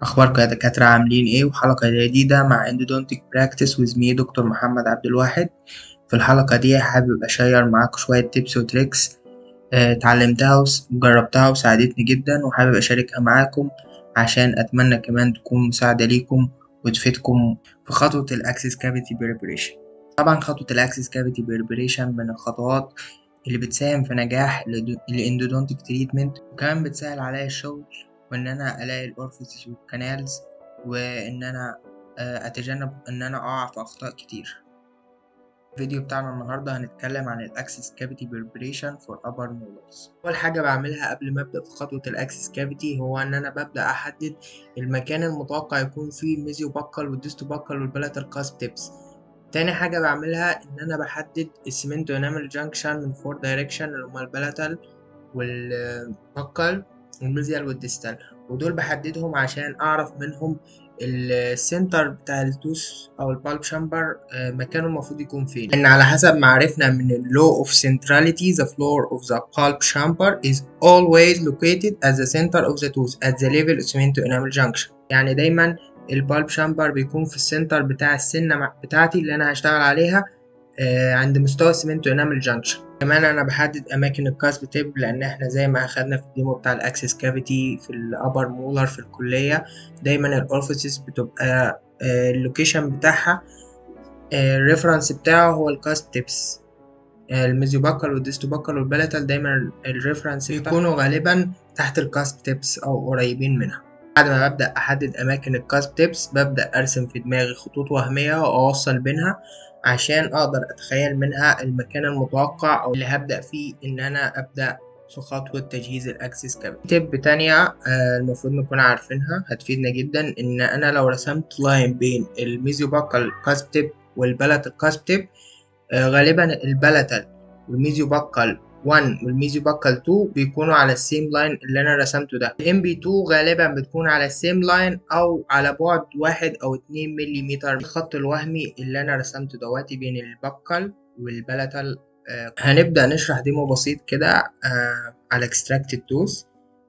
أخباركم يا دكاترة عاملين إيه وحلقة جديدة مع اندودونتك براكتس ويز مي دكتور محمد عبد الواحد في الحلقة دي حابب أشير معاكم شوية تيبس وتريكس آه، اتعلمتها وجربتها وساعدتني جدا وحابب أشاركها معاكم عشان أتمنى كمان تكون مساعدة ليكم وتفيدكم في خطوة الأكسس كافيتي بريبريشن طبعا خطوة الأكسس كافيتي بريبريشن من الخطوات اللي بتساهم في نجاح الاندودونتك تريتمنت وكمان بتسهل عليا الشغل وان انا الاقي الاورفيسز والكانالز وان انا اتجنب ان انا اقع في اخطاء كتير الفيديو بتاعنا النهاردة هنتكلم عن الاكسس كافيتي بريبريشن فور upper molars اول حاجة بعملها قبل ما ابدأ في خطوة الاكسس كافيتي هو ان انا ببدأ احدد المكان المتوقع يكون فيه الميزيو باكل والديستو باكل والبلاتال كاسب تيبس تاني حاجة بعملها إن أنا بحدد السيمنتو انامل جانكشن من فور دايركشن اللي هما البلاتال والبكل والميزيال والديستال ودول بحددهم عشان أعرف منهم السنتر بتاع التوث أو البالب شامبر مكانه المفروض يكون فين إن على حسب ما عرفنا من اللو of centrality the floor of the pulp chamber is always located at the center of the tooth at the level of cemento enamel junction يعني دايما البالب شامبر بيكون في السنتر بتاع السنة بتاعتي اللي أنا هشتغل عليها آه عند مستوى السمنتو انامل جانكشن كمان أنا بحدد أماكن الكاسب تيب لأن احنا زي ما أخدنا في الديمو بتاع الأكسس كافيتي في الأبر مولر في الكلية دايما الأورفيسز بتبقى آه اللوكيشن بتاعها آه الريفرنس بتاعه هو الكاسب تيبس الميزيوباكال والديستوباكال والبلاتال دايما الريفرنس بيكونوا غالبا تحت الكاسب تيبس أو قريبين منها بعد ما ببدأ أحدد أماكن الكاسب تيبس ببدأ أرسم في دماغي خطوط وهمية وأوصل بينها عشان أقدر أتخيل منها المكان المتوقع أو اللي هبدأ فيه إن أنا أبدأ في خطوة تجهيز الأكسس كافيتي تيب تانية آه المفروض نكون عارفينها هتفيدنا جدا إن أنا لو رسمت لاين بين الميزيوباكال كاسب تيب والبلاتال كاسب تيب آه غالبا البلاتال والميزيوباكال 1 والميزيو باكال 2 بيكونوا على السيم لاين اللي انا رسمته ده الام بي 2 غالبا بتكون على السيم لاين او على بعد واحد او اتنين ملي متر الخط الوهمي اللي انا رسمته دواتي بين الباكال والبلاتال آه هنبدا نشرح ديمو بسيط كده آه على اكستراكتد توث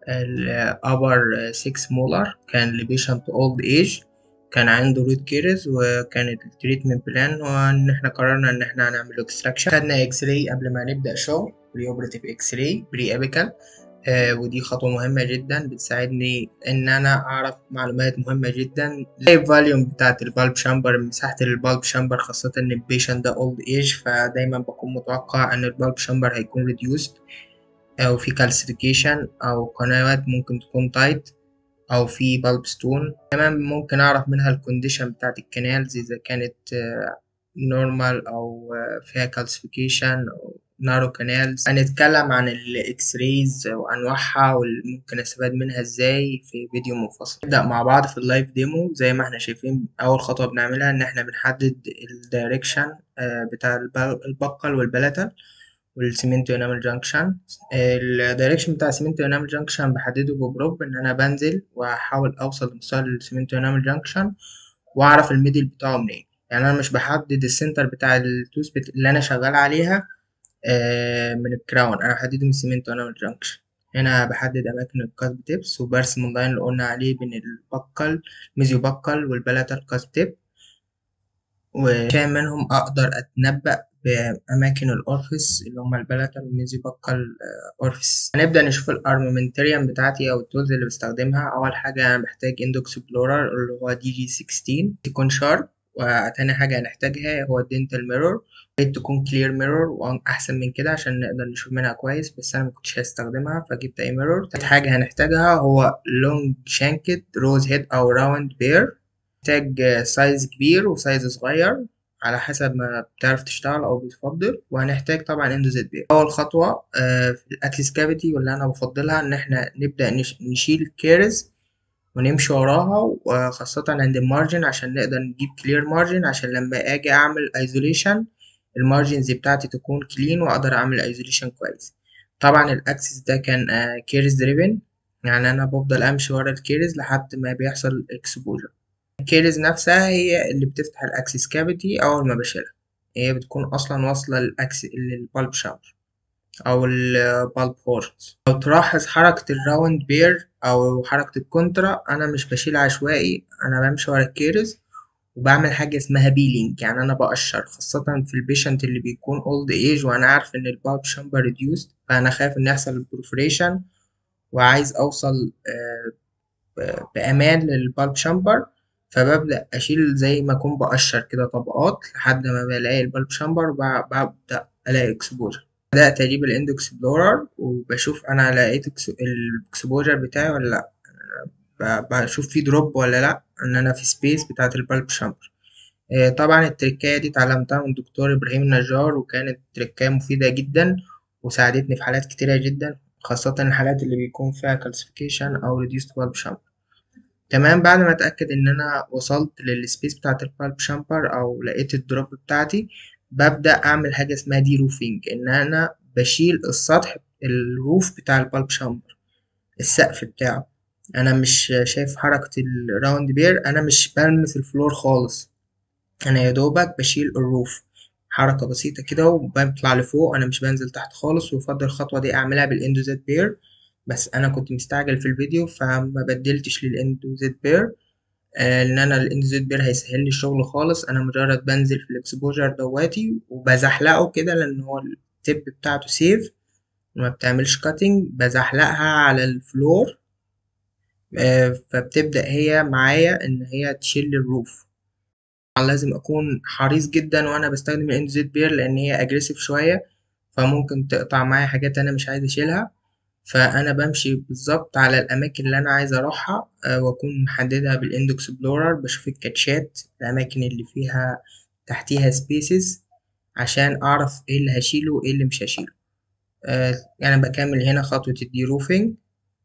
الابر 6 مولر كان لبيشنت اولد ايج كان عنده روت كيرز وكانت التريتمنت بلان وان احنا قررنا ان احنا هنعمل اكستراكشن خدنا اكس راي قبل ما نبدا شغل بري اوبراتيف اكس راي بري ابيكال آه ودي خطوه مهمه جدا بتساعدني ان انا اعرف معلومات مهمه جدا زي الفاليوم بتاعت البالب شامبر مساحه البالب شامبر خاصه ان البيشنت ده اولد ايج فدايما بكون متوقع ان البالب شامبر هيكون ريديوسد او في كالسيفيكيشن او قنوات ممكن تكون تايت او في بالب ستون كمان ممكن اعرف منها الكونديشن بتاعت الكنالز اذا كانت نورمال او فيها كالسيفيكيشن او نارو كانالز هنتكلم عن الاكس رايز وانواعها وممكن استفاد منها ازاي في فيديو منفصل نبدا مع بعض في اللايف ديمو زي ما احنا شايفين اول خطوه بنعملها ان احنا بنحدد الدايركشن بتاع البقل والبلاتال والسيمنتو انامل جانكشن الدايركشن بتاع السيمنتو انامل جانكشن بحدده ببروب ان انا بنزل واحاول اوصل لمستوى السيمنتو انامل جانكشن واعرف الميدل بتاعه منين يعني انا مش بحدد السنتر بتاع التوث اللي انا شغال عليها من الكراون انا بحدده من السيمنتو انامل جانكشن هنا بحدد اماكن الكاسب تيبس وبرسم اللاين اللي قلنا عليه بين البكل ميزيو بكل والبلاتال كاسب تيب وعشان منهم اقدر اتنبأ بأماكن الأورفيس اللي هما البلاتال والميزيباكال أورفيس هنبدأ نشوف الأرمامنتريم بتاعتي أو التولز اللي بستخدمها أول حاجة أنا محتاج إندكس بلورر اللي هو دي جي 16 يكون شارب وتاني حاجة هنحتاجها هو الدنتال ميرور تكون كلير ميرور وأحسن من كده عشان نقدر نشوف منها كويس بس أنا مكنتش هستخدمها فجبت أي ميرور تالت حاجة هنحتاجها هو لونج شانكد روز هيد أو راوند بير محتاج سايز كبير وسايز صغير على حسب ما بتعرف تشتغل او بتفضل وهنحتاج طبعا اندوزيت بير اول خطوه في الاكسس كافيتي واللي انا بفضلها ان احنا نبدا نشيل الكيرز ونمشي وراها وخاصة عند المارجن عشان نقدر نجيب كلير مارجن عشان لما اجي اعمل ايزوليشن المارجنز بتاعتي تكون كلين واقدر اعمل ايزوليشن كويس طبعا الاكسس ده كان كيرز دريفن يعني انا بفضل امشي ورا الكيرز لحد ما بيحصل اكسبوجر الكيرز نفسها هي اللي بتفتح الاكسس كافيتي اول ما بشيلها هي بتكون اصلا واصله للاكس للبالب شامبر أو البالب هورنز لو تلاحظ حركة الراوند بير أو حركة الكونترا أنا مش بشيل عشوائي أنا بمشي ورا الكيرز وبعمل حاجة اسمها بيلينج يعني أنا بقشر خاصة في البيشنت اللي بيكون اولد ايج وأنا عارف إن البالب شامبر ريديوست فأنا خايف إن يحصل بروفريشن وعايز أوصل بأمان للبالب شامبر فببدأ أشيل زي ما أكون بقشر كده طبقات لحد ما بلاقي البالب شامبر وببدأ ألاقي اكسبوجر بدأت أجيب الإند اكسبلورر وبشوف أنا لقيت الاكسبوجر بتاعي ولا لأ بشوف فيه دروب ولا لأ إن أنا في سبيس بتاعة البالب شامبر طبعا التركاية دي اتعلمتها من دكتور إبراهيم النجار وكانت تركاية مفيدة جدا وساعدتني في حالات كتيرة جدا خاصة الحالات اللي بيكون فيها كالسيفيكيشن أو reduced بالب شامبر تمام بعد ما اتأكد إن أنا وصلت للسبيس بتاعة البالب شامبر أو لقيت الدروب بتاعتي ببدأ أعمل حاجة اسمها دي روفينج إن أنا بشيل السطح الروف بتاع البالب شامبر السقف بتاعه أنا مش شايف حركة الراوند بير أنا مش بلمس الفلور خالص أنا يا دوبك بشيل الروف حركة بسيطة كده وبطلع لفوق أنا مش بنزل تحت خالص ويفضل الخطوة دي أعملها بالإندوزيت بير بس أنا كنت مستعجل في الفيديو فما بدلتش للإندوزيت بير آه لأن أنا الإندوزيت بير هيسهل لي الشغل خالص أنا مجرد بنزل في الإكسبوجر دواتي وبزحلقه كده لأن هو التب بتاعته سيف وما بتعملش كاتنج بزحلقها على الفلور آه فبتبدأ هي معايا إن هي تشيل الروف لازم أكون حريص جدا وأنا بستخدم الإندوزيت بير لأن هي أجريسيف شوية فممكن تقطع معايا حاجات أنا مش عايز أشيلها فأنا بمشي بالظبط على الأماكن اللي أنا عايز أروحها أه وأكون محددها بالإند إكسبلورر بشوف الكاتشات الأماكن اللي فيها تحتيها سبيسز عشان أعرف إيه اللي هشيله وإيه اللي مش هشيله أه يعني بكمل هنا خطوة الدي روفينج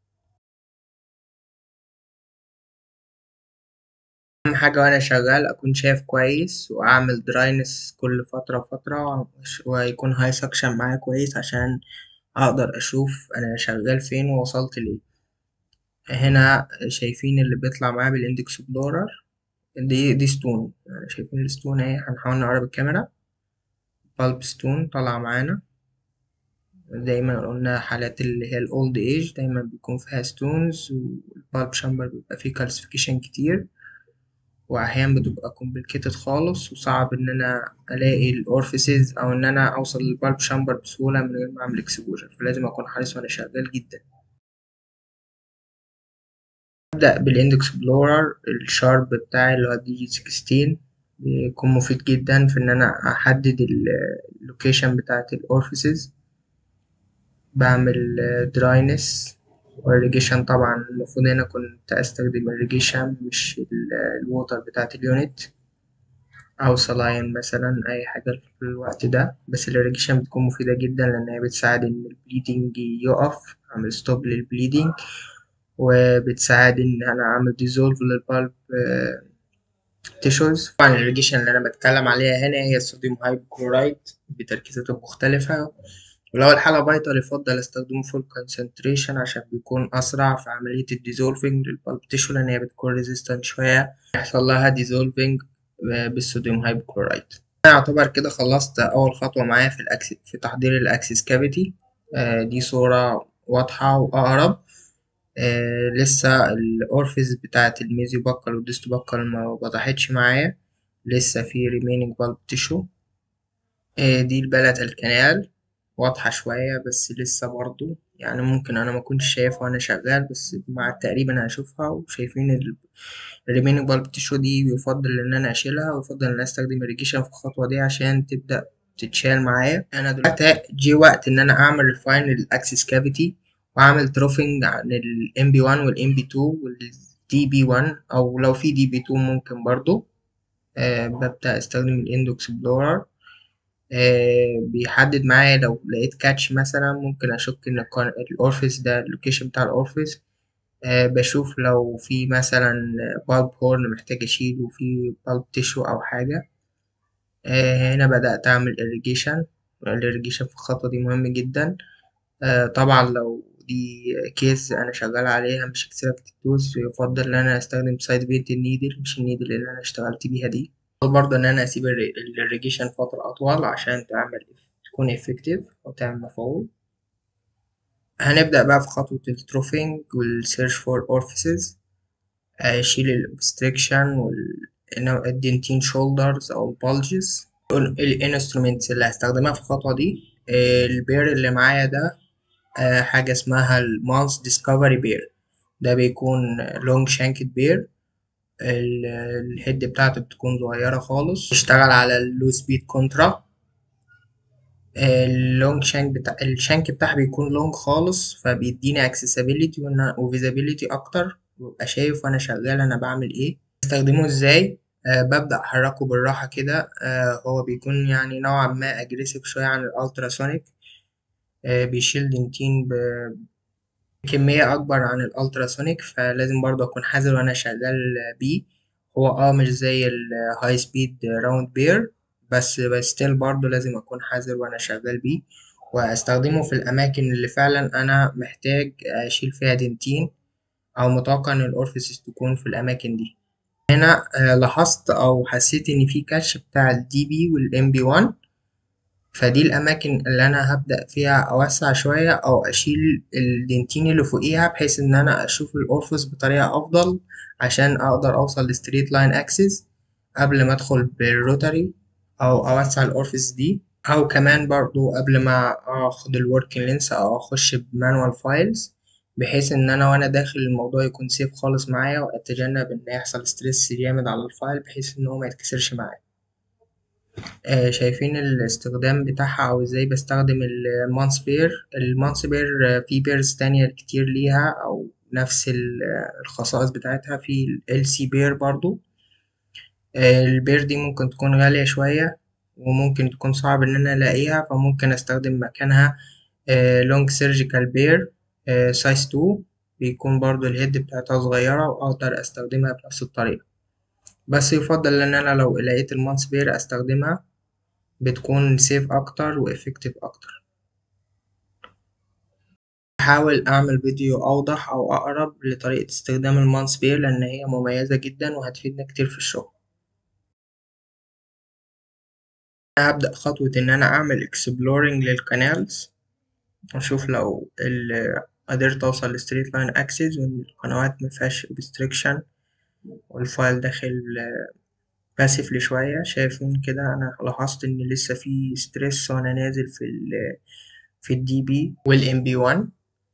أهم حاجة وأنا شغال أكون شايف كويس وأعمل دراينس كل فترة وفترة ويكون هاي سكشن معايا كويس عشان أقدر أشوف أنا شغال فين ووصلت ليه هنا شايفين اللي بيطلع معايا بالإند إكسبلورر دي دي ستون يعني شايفين الستون اهي هنحاول نقرب الكاميرا بالب ستون طالعة معانا دايما قلنا حالات اللي هي الأولد ايج دايما بيكون فيها ستونز والبالب شامبر بيبقى فيه كالسيفيكيشن كتير وأحيانا بتبقى كومبليكيتد خالص وصعب إن أنا ألاقي الأورفيسز أو إن أنا أوصل للبالب شامبر بسهولة من غير ما أعمل إكسبوجر فلازم أكون حريص وأنا شغال جدا أبدأ بالإند إكسبلورر الشارب بتاعي اللي هو دي جي 16 بيكون مفيد جدا في إن أنا أحدد اللوكيشن بتاعة الأورفيسز بعمل دراينس والريجيشن طبعا المفروض هنا كنت أستخدم الريجيشن مش الووتر بتاعة اليونت أو سلاين مثلا أي حاجة في الوقت ده بس الريجيشن بتكون مفيدة جدا لأن هي بتساعد إن البليدنج يقف أعمل ستوب للبليدنج وبتساعد إن أنا أعمل ديزولف للبالب تيشوز طبعا الريجيشن اللي أنا بتكلم عليها هنا هي الصوديوم هايبوكلورايد بتركيزاته مختلفة ولو الحالة بايظة يفضل استخدمه فول كونسنتريشن عشان بيكون أسرع في عملية الديزولفينج للبالب تيشو لأن هي بتكون ريزيستنت شوية يحصل لها ديزولفينج بالصوديوم هايبوكلورايد أنا يعتبر كده خلصت أول خطوة معايا في الأكس في تحضير الأكسس كافيتي دي صورة واضحة وأقرب آه لسه الأورفيس بتاعة الميزيو بكر والديستو بكر ما وضحتش معايا لسه في ريمينينج بالب تيشو آه دي البلد الكنال واضحة شوية بس لسه برضو يعني ممكن أنا ما كنتش شايفها وأنا شغال بس مع التقريب أنا هشوفها وشايفين الريمينينج بالب تيشو دي يفضل إن أنا أشيلها ويفضل إن أنا أستخدم الريجيشن في الخطوة دي عشان تبدأ تتشال معايا أنا دلوقتي جه وقت إن أنا أعمل ريفاين للأكسس كافيتي وأعمل تروفينج عن ال MP1 وال MP2 وال DB1 أو لو في DB2 ممكن برضو أه ببدأ أستخدم الإند إكسبلورر أه بيحدد معايا لو لقيت كاتش مثلا ممكن أشك إن الأورفيس ده اللوكيشن بتاع الأورفيس أه بشوف لو في مثلا بالب هورن محتاج أشيله في بالب تيشو أو حاجة أه هنا بدأت أعمل إريجيشن الإريجيشن في الخطوة دي مهم جدا أه طبعا لو دي كيس أنا شغال عليها مش اكستراكتد دوز يفضل إن أنا أستخدم سايد بيت النيدل مش النيدل اللي أنا اشتغلت بيها دي برضه إن أنا أسيب الريجيشن فترة أطول عشان تعمل تكون effective أو تعمل مفعول هنبدأ بقى في خطوة التروفينج والسيرش فور اورفيسز أشيل الابستريكشن والدنتين شولدرز أو البالجز الانسترومنتس اللي هستخدمها في الخطوة دي البير اللي معايا ده حاجة اسمها المانس ديسكفري بير ده بيكون لونج شانكد بير الهيد بتاعته بتكون صغيرة خالص بيشتغل على اللو سبيد كونترا اللونج شانك بتاع الشانك بتاعها بيكون لونج خالص فبيديني اكسسبيليتي وفيزابيليتي اكتر وابقى شايف وانا شغال انا بعمل ايه استخدمه ازاي أه ببدأ أحركه بالراحة كده أه هو بيكون يعني نوعا ما أجريسيف شوية عن الألتراسونيك أه بيشيل دنتين بكمية أكبر عن الألتراسونيك فلازم برضه أكون حذر وأنا شغال بيه هو اه مش زي الهاي سبيد راوند بير بس بس ستيل برضه لازم أكون حذر وأنا شغال بيه وأستخدمه في الأماكن اللي فعلا أنا محتاج أشيل فيها دنتين أو متوقع إن الأورفيسز تكون في الأماكن دي هنا لاحظت أو حسيت إن في كشف بتاع الدي بي والإم بي 1 فدي الأماكن اللي أنا هبدأ فيها أوسع شوية أو أشيل الدنتين اللي فوقيها بحيث إن أنا أشوف الأورفوس بطريقة أفضل عشان أقدر أوصل لستريت لاين أكسس قبل ما أدخل بالروتري أو أوسع الأورفيس دي أو كمان برضو قبل ما أخد الوركينج لينس أو أخش بمانوال فايلز بحيث ان انا وانا داخل الموضوع يكون سيف خالص معايا واتجنب ان يحصل ستريس جامد على الفايل بحيث ان هو ما يتكسرش معايا آه شايفين الاستخدام بتاعها او ازاي بستخدم المانسبير المانسبير في بيرز تانية كتير ليها او نفس الخصائص بتاعتها في ال سي بير برضو آه البير دي ممكن تكون غالية شوية وممكن تكون صعب ان انا الاقيها فممكن استخدم مكانها لونج سيرجيكال بير سايز 2 بيكون برضو الهيد بتاعتها صغيرة وأقدر أستخدمها بنفس الطريقة بس يفضل إن أنا لو لقيت المانس بير أستخدمها بتكون سيف أكتر وإفكتيف أكتر أحاول أعمل فيديو أوضح أو أقرب لطريقة استخدام المانس بير لأن هي مميزة جدا وهتفيدنا كتير في الشغل هبدأ خطوة إن أنا أعمل إكسبلورينج للكانالز أشوف لو قدرت أوصل لستريت لاين أكسس وإن القنوات مفيهاش obstruction والفايل داخل باسفلي شوية شايفين كده أنا لاحظت إن لسه في ستريس وأنا نازل في ال في الدي بي والام بي 1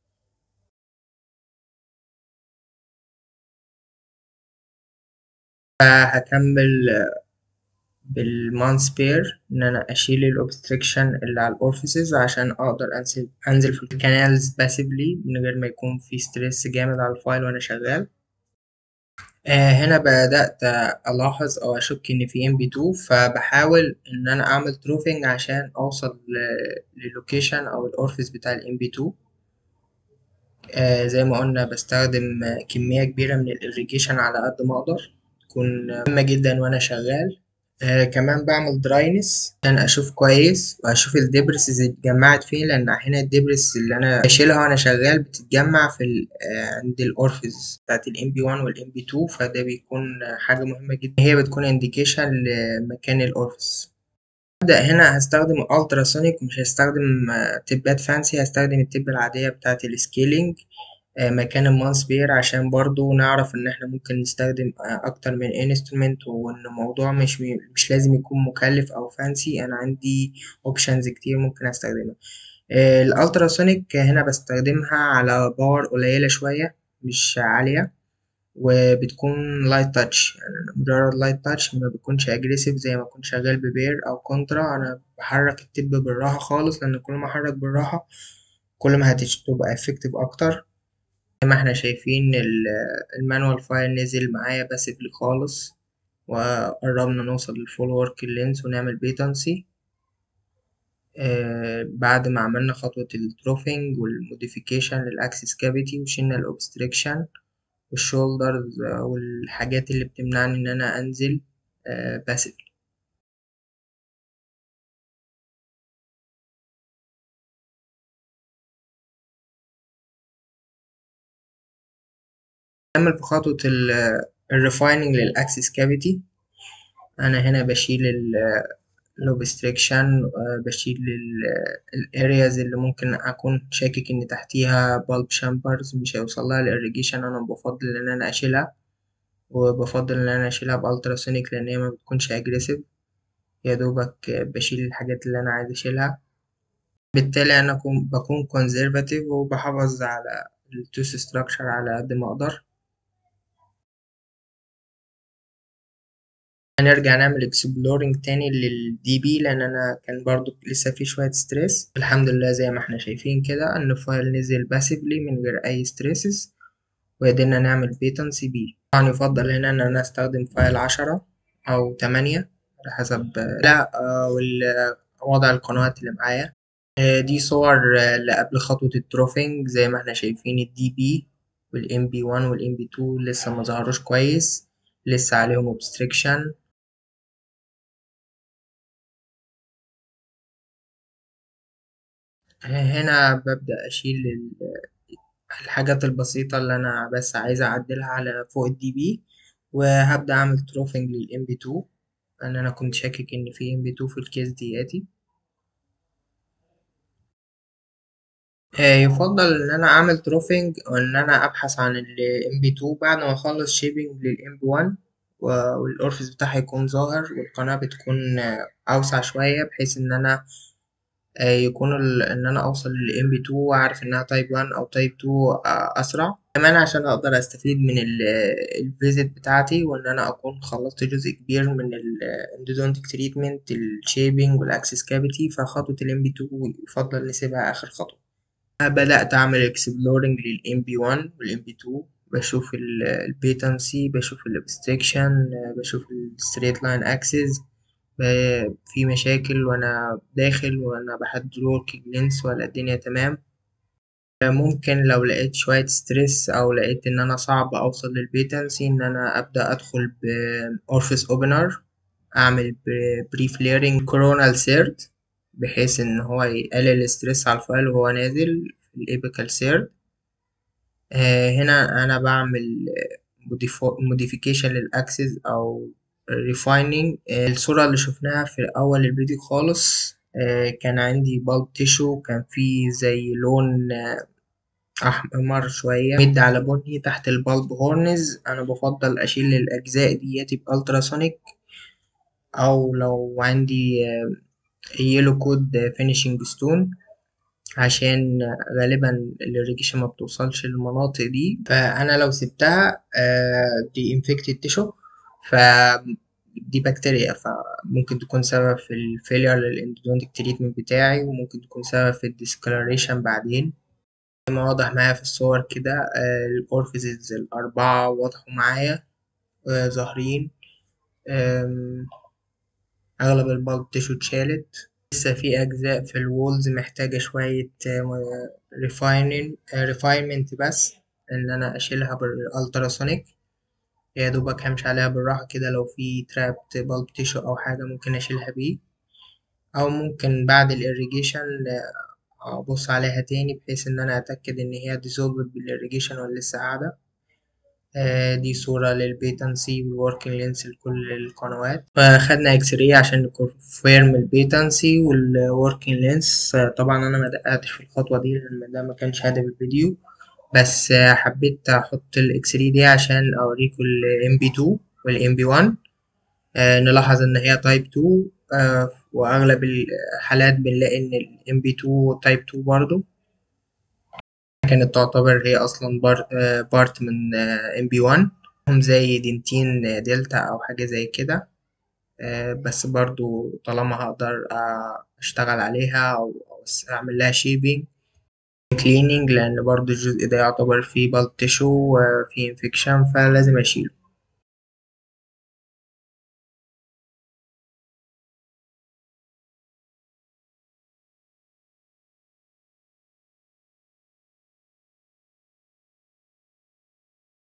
هكمل بالمانس بير ان انا اشيل الاوبستريكشن اللي على الاورفيسز عشان اقدر انزل انزل في الكانالز باسفلي من غير ما يكون في ستريس جامد على الفايل وانا شغال آه هنا بدأت ألاحظ أو أشك إن في ام بي 2 فبحاول إن أنا أعمل تروفينج عشان أوصل للوكيشن أو الأورفيس بتاع الام بي 2 آه زي ما قلنا بستخدم كمية كبيرة من الإريجيشن على قد ما أقدر تكون مهمة جدا وأنا شغال آه كمان بعمل دراينس عشان اشوف كويس واشوف الدبرس اللي اتجمعت فين لان احيانا الدبرس اللي انا بشيلها وانا شغال بتتجمع في آه عند الاورفيس بتاعت الام بي 1 والام بي 2 فده بيكون حاجه مهمه جدا هي بتكون انديكيشن لمكان الاورفيس ابدا هنا هستخدم التراسونيك مش هستخدم آه تبات فانسي هستخدم التب العاديه بتاعت السكيلينج مكان المانس بير عشان برضو نعرف ان احنا ممكن نستخدم اكتر من انسترومنت وان الموضوع مش مش لازم يكون مكلف او فانسي انا عندي اوبشنز كتير ممكن استخدمها الالتراسونيك هنا بستخدمها على باور قليلة شوية مش عالية وبتكون لايت تاتش يعني مجرد لايت تاتش ما بيكونش اجريسيف زي ما كنت شغال ببير او كونترا انا بحرك التب بالراحة خالص لان كل ما احرك بالراحة كل ما هتبقى افكتيف اكتر زي ما احنا شايفين المانوال فايل نزل معايا باسفلي خالص وقربنا نوصل للفول ورك لينس ونعمل بيتنسي آه بعد ما عملنا خطوة التروفينج والموديفيكيشن للأكسس كافيتي وشلنا الأوبستريكشن والشولدرز والحاجات اللي بتمنعني إن أنا أنزل آه باسفلي نكمل في خطوة الريفايننج للأكسس كافيتي أنا هنا بشيل لو بستريكشن بشيل الارياز اللي ممكن اكون شاكك ان تحتيها بالب شامبرز مش هيوصلها الاريجيشن انا بفضل ان انا اشيلها وبفضل ان انا اشيلها بالتراسونيك لان هي ما بتكونش اجريسيف يا دوبك بشيل الحاجات اللي انا عايز اشيلها بالتالي انا بكون كونزرفاتيف وبحافظ على التوس ستراكشر على قد ما اقدر هنرجع نعمل اكسبلورنج تاني للدي بي لان انا كان برضو لسه في شويه ستريس الحمد لله زي ما احنا شايفين كده ان الفايل نزل باسفلي من غير اي ستريسز وقدرنا نعمل بيتنسي بيه طبعا يفضل هنا ان انا استخدم فايل عشرة او تمانية على حسب لا وضع القنوات اللي معايا دي صور لقبل خطوة التروفينج زي ما احنا شايفين الدي بي والام بي 1 والام بي 2 لسه ما ظهروش كويس لسه عليهم obstruction هنا ببدأ أشيل الحاجات البسيطة اللي أنا بس عايز أعدلها على فوق الدي بي وهبدأ أعمل تروفينج للإم بي 2 لأن أنا كنت شاكك إن في إم بي 2 في الكيس دياتي يفضل إن أنا أعمل تروفينج وإن أنا أبحث عن ال MP2 بعد ما أخلص شيبنج لل MP1 والأورفيس بتاعها يكون ظاهر والقناة بتكون أوسع شوية بحيث إن أنا يكون إن أنا أوصل لل MP2 وأعرف إنها تايب 1 أو تايب 2 أسرع كمان عشان أقدر أستفيد من الفيزيت بتاعتي وإن أنا أكون خلصت جزء كبير من الإندودونتيك تريتمنت الشيبنج والأكسس كافيتي فخطوة ال MP2 يفضل نسيبها آخر خطوة. بدأت أعمل اكسبلورنج لل MP1 وال MP2 بشوف البيتنسي بشوف الابستريكشن بشوف الستريت لاين اكسس في مشاكل وانا داخل وانا بحدد الوركينج لينس ولا الدنيا تمام ممكن لو لقيت شوية ستريس أو لقيت إن أنا صعب أوصل للبيتنسي إن أنا أبدأ أدخل بأورفيس أوبنر أعمل بريف ليرنج كورونال سيرت بحيث ان هو يقلل الستريس على الفايل وهو نازل في الابيكال سيرد آه هنا انا بعمل موديفيكيشن للاكسس او ريفايننج آه الصورة اللي شفناها في اول الفيديو خالص آه كان عندي بالب تيشو كان فيه زي لون احمر شوية مد على بني تحت البالب هورنز انا بفضل اشيل الاجزاء دياتي بالتراسونيك او لو عندي يلو كود فينيشنج ستون عشان غالبا الريجيشن ما بتوصلش للمناطق دي فانا لو سبتها دي انفكتد تيشو ف دي بكتيريا فممكن تكون سبب في الفيلير للاندودونتيك تريتمنت بتاعي وممكن تكون سبب في الديسكلاريشن بعدين زي ما واضح معايا في الصور كده الاورفيسز الاربعه وضحوا معايا ظاهرين أغلب البالب تيشو اتشالت لسه في أجزاء في الوولز محتاجة شوية ريفايننج ريفاينمنت بس إن أنا أشيلها بالألتراسونيك يا دوبك همشي عليها بالراحة كده لو في ترابت بالب تيشو أو حاجة ممكن أشيلها بيه أو ممكن بعد الإريجيشن أبص عليها تاني بحيث إن أنا أتأكد إن هي ديزولفد بالإريجيشن ولا لسه قاعدة دي صورة للبيتنسي والوركينج لينس لكل القنوات فخدنا اكس راي عشان نكونفيرم البيتنسي والوركينج لينس طبعا انا ما دققتش في الخطوة دي لان ده ما كانش هدف الفيديو بس حبيت احط الاكس راي دي عشان اوريكم الام بي 2 والام بي 1 نلاحظ ان هي تايب 2 واغلب الحالات بنلاقي ان الام بي 2 تايب 2 برضو كانت تعتبر هي اصلا بارت من ام بي 1 هم زي دينتين دلتا او حاجه زي كده بس برضو طالما هقدر اشتغل عليها او اعمل لها شيبينج كليننج لان برضو الجزء ده يعتبر فيه بالب تيشو وفيه انفكشن فلازم اشيله